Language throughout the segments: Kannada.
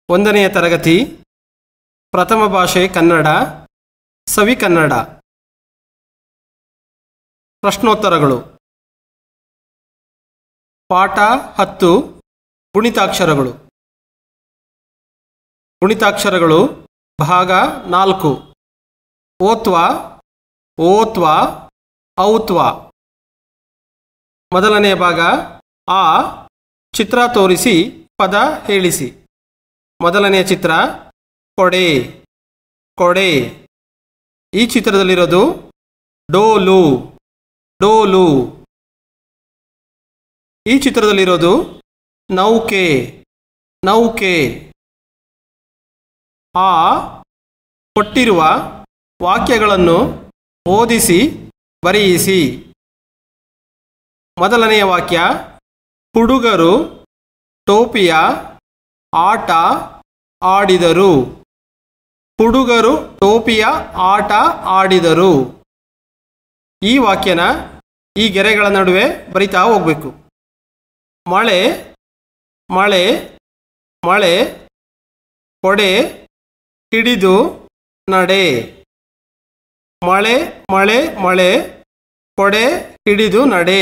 ಒಂದನೆಯ ತರಗತಿ ಪ್ರಥಮ ಭಾಷೆ ಕನ್ನಡ ಸವಿ ಕನ್ನಡ ಪ್ರಶ್ನೋತ್ತರಗಳು ಪಾಠ ಹತ್ತು ಗುಣಿತಾಕ್ಷರಗಳು ಗುಣಿತಾಕ್ಷರಗಳು ಭಾಗ ನಾಲ್ಕು ಓತ್ವ ಓತ್ವ ಔತ್ವ ಮೊದಲನೆಯ ಭಾಗ ಆ ಚಿತ್ರ ತೋರಿಸಿ ಪದ ಹೇಳಿಸಿ ಮೊದಲನೆಯ ಚಿತ್ರ ಕೊಡೆ ಕೊಡೆ ಈ ಚಿತ್ರದಲ್ಲಿರೋದು ಡೋಲು ಡೋಲು ಈ ಚಿತ್ರದಲ್ಲಿರೋದು ನೌಕೆ ನೌಕೆ ಆ ಕೊಟ್ಟಿರುವ ವಾಕ್ಯಗಳನ್ನು ಓದಿಸಿ ಬರೆಯಿಸಿ ಮೊದಲನೆಯ ವಾಕ್ಯ ಹುಡುಗರು ಟೋಪಿಯ ಆಟ ಆಡಿದರು ಹುಡುಗರು ಟೋಪಿಯ ಆಟ ಆಡಿದರು ಈ ವಾಕ್ಯನ ಈ ಗೆರೆಗಳ ನಡುವೆ ಬರಿತಾ ಹೋಗ್ಬೇಕು ಮಳೆ ಮಳೆ ಮಳೆ ಕೊಡೆ ಹಿಡಿದು ನಡೆ ಮಳೆ ಮಳೆ ಮಳೆ ಕೊಡೆ ಹಿಡಿದು ನಡೆ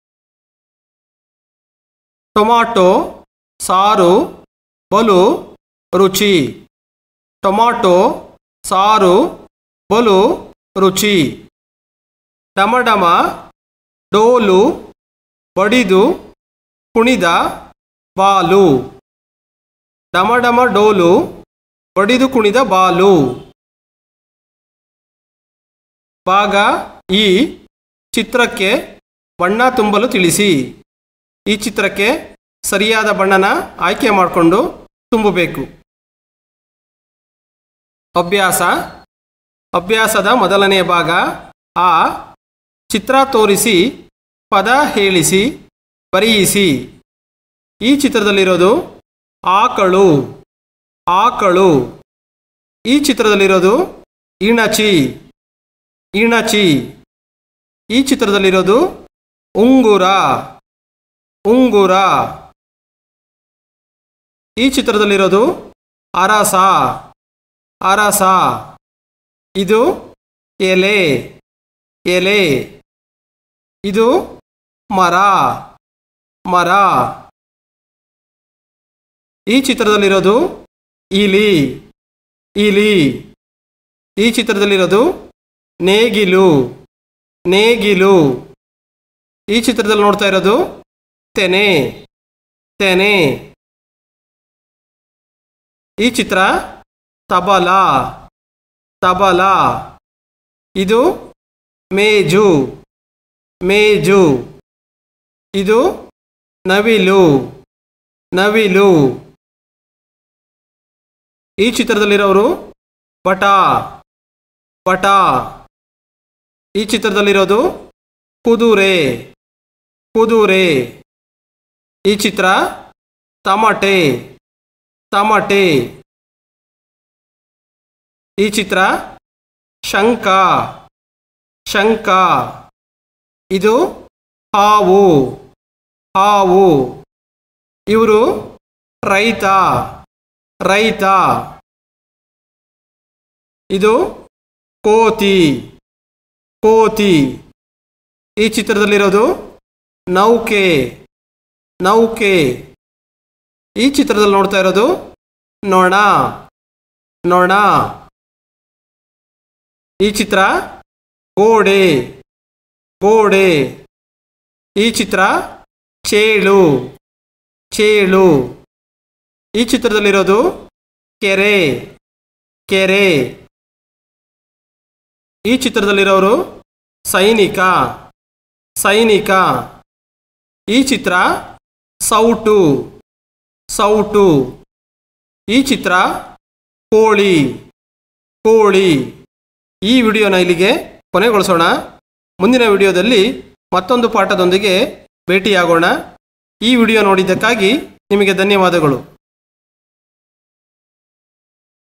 ಟೊಮಾಟೊ ಸಾರು ಬಲು ರುಚಿ ಟೊಮಾಟೊ ಸಾರು ಬಲು ರುಚಿ ಡಮಡಮ ಡೋಲು ಬಡಿದು ಕುಣಿದ ಬಾಲು ಡಮಡಮ ಡೋಲು ಬಡಿದು ಕುಣಿದ ಬಾಲು ಭಾಗ ಈ ಚಿತ್ರಕ್ಕೆ ಬಣ್ಣ ತುಂಬಲು ತಿಳಿಸಿ ಈ ಚಿತ್ರಕ್ಕೆ ಸರಿಯಾದ ಬಣ್ಣನ ಆಯ್ಕೆ ಮಾಡಿಕೊಂಡು ತುಂಬಬೇಕು ಅಭ್ಯಾಸ ಅಭ್ಯಾಸದ ಮೊದಲನೆಯ ಭಾಗ ಆ ಚಿತ್ರ ತೋರಿಸಿ ಪದ ಹೇಳಿಸಿ ಬರೆಯಿಸಿ ಈ ಚಿತ್ರದಲ್ಲಿರೋದು ಆಕಳು ಆಕಳು ಈ ಚಿತ್ರದಲ್ಲಿರೋದು ಇಣಚಿ ಇಣಚಿ ಈ ಚಿತ್ರದಲ್ಲಿರೋದು ಉಂಗುರ ಉಂಗುರ ಈ ಚಿತ್ರದಲ್ಲಿರೋದು ಅರಸ ಅರಸ ಇದು ಎಲೆ ಎಲೆ ಇದು ಮರ ಮರ ಈ ಚಿತ್ರದಲ್ಲಿರೋದು ಇಲಿ ಇಲಿ ಈ ಚಿತ್ರದಲ್ಲಿರೋದು ನೇಗಿಲು ನೇಗಿಲು ಈ ಚಿತ್ರದಲ್ಲಿ ನೋಡ್ತಾ ಇರೋದು ತೆನೆ ತೆನೆ ಈ ಚಿತ್ರ ತಬಲ ತಬಲ ಇದು ಮೇಜು ಮೇಜು ಇದು ನವಿಲು ನವಿಲು ಈ ಚಿತ್ರದಲ್ಲಿರೋರು ಬಟ ಬಟ ಈ ಚಿತ್ರದಲ್ಲಿರೋದು ಕುದುರೆ ಕುದುರೆ ಈ ಚಿತ್ರ ತಮಟೆ ತಮಟೆ ಈ ಚಿತ್ರ ಶಂಕ ಶಂಕ ಇದು ಹಾವು ಹಾವು ಇವರು ರೈತ ರೈತ ಇದು ಕೋತಿ ಕೋತಿ ಈ ಚಿತ್ರದಲ್ಲಿರೋದು ನೌಕೆ ನೌಕೆ ಈ ಚಿತ್ರದಲ್ಲಿ ನೋಡ್ತಾ ಇರೋದು ನೊಣ ನೊಣ ಈ ಚಿತ್ರ ಗೋಡೆ ಗೋಡೆ ಈ ಚಿತ್ರ ಚೇಳು ಚೇಳು ಈ ಚಿತ್ರದಲ್ಲಿರೋದು ಕೆರೆ ಕೆರೆ ಈ ಚಿತ್ರದಲ್ಲಿರೋರು ಸೈನಿಕ ಸೈನಿಕ ಈ ಚಿತ್ರ ಸೌಟು ಸೌಟು ಈ ಚಿತ್ರ ಕೋಳಿ ಕೋಳಿ ಈ ವಿಡಿಯೋನ ಇಲ್ಲಿಗೆ ಕೊನೆಗೊಳಿಸೋಣ ಮುಂದಿನ ವಿಡಿಯೋದಲ್ಲಿ ಮತ್ತೊಂದು ಪಾಠದೊಂದಿಗೆ ಭೇಟಿಯಾಗೋಣ ಈ ವಿಡಿಯೋ ನೋಡಿದ್ದಕ್ಕಾಗಿ ನಿಮಗೆ ಧನ್ಯವಾದಗಳು